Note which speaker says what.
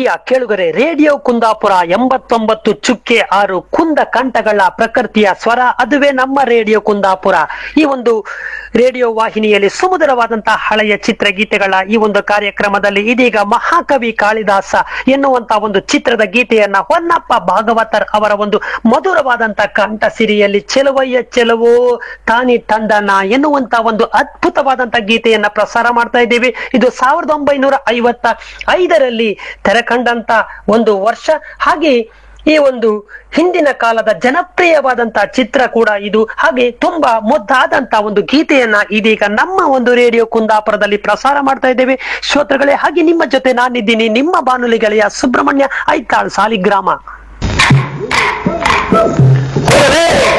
Speaker 1: ಪ್ರಿಯ ಕೇಳುಗರೆ ರೇಡಿಯೋ ಕುಂದಾಪುರ ಎಂಬತ್ತೊಂಬತ್ತು ಚುಕ್ಕೆ ಆರು ಕುಂದ ಕಂಠಗಳ ಪ್ರಕೃತಿಯ ಸ್ವರ ಅದುವೇ ನಮ್ಮ ರೇಡಿಯೋ ಕುಂದಾಪುರ ಈ ಒಂದು ರೇಡಿಯೋ ವಾಹಿನಿಯಲ್ಲಿ ಸುಮಧುರವಾದಂತಹ ಹಳೆಯ ಚಿತ್ರಗೀತೆಗಳ ಈ ಒಂದು ಕಾರ್ಯಕ್ರಮದಲ್ಲಿ ಇದೀಗ ಮಹಾಕವಿ ಕಾಳಿದಾಸ ಎನ್ನುವಂತ ಒಂದು ಚಿತ್ರದ ಗೀತೆಯನ್ನ ಹೊನ್ನಪ್ಪ ಭಾಗವತರ್ ಅವರ ಒಂದು ಮಧುರವಾದಂತ ಕಂಠ ಸಿರಿಯಲ್ಲಿ ಚೆಲುವಯ್ಯ ಚೆಲುವು ತಾನಿ ತಂದನ ಎನ್ನುವಂತ ಒಂದು ಅದ್ಭುತವಾದಂತ ಗೀತೆಯನ್ನ ಪ್ರಸಾರ ಮಾಡ್ತಾ ಇದ್ದೀವಿ ಇದು ಸಾವಿರದ ಒಂಬೈನೂರ ಐವತ್ತ ಐದರಲ್ಲಿ ತೆರೆಕಂಡಂತ ಒಂದು ವರ್ಷ ಹಾಗೆ ಈ ಒಂದು ಹಿಂದಿನ ಕಾಲದ ಜನಪ್ರಿಯವಾದಂತಹ ಚಿತ್ರ ಕೂಡ ಇದು ಹಾಗೆ ತುಂಬಾ ಮುದ್ದಾದಂತ ಒಂದು ಗೀತೆಯನ್ನ ಇದೀಗ ನಮ್ಮ ಒಂದು ರೇಡಿಯೋ ಕುಂದಾಪುರದಲ್ಲಿ ಪ್ರಸಾರ ಮಾಡ್ತಾ ಇದ್ದೇವೆ ಶ್ರೋತೃಗಳೇ ಹಾಗೆ ನಿಮ್ಮ ಜೊತೆ ನಾನಿದ್ದೀನಿ ನಿಮ್ಮ ಬಾನುಲಿ ಗೆಳೆಯ ಸುಬ್ರಹ್ಮಣ್ಯ ಐತಾಳ್ ಸಾಲಿಗ್ರಾಮ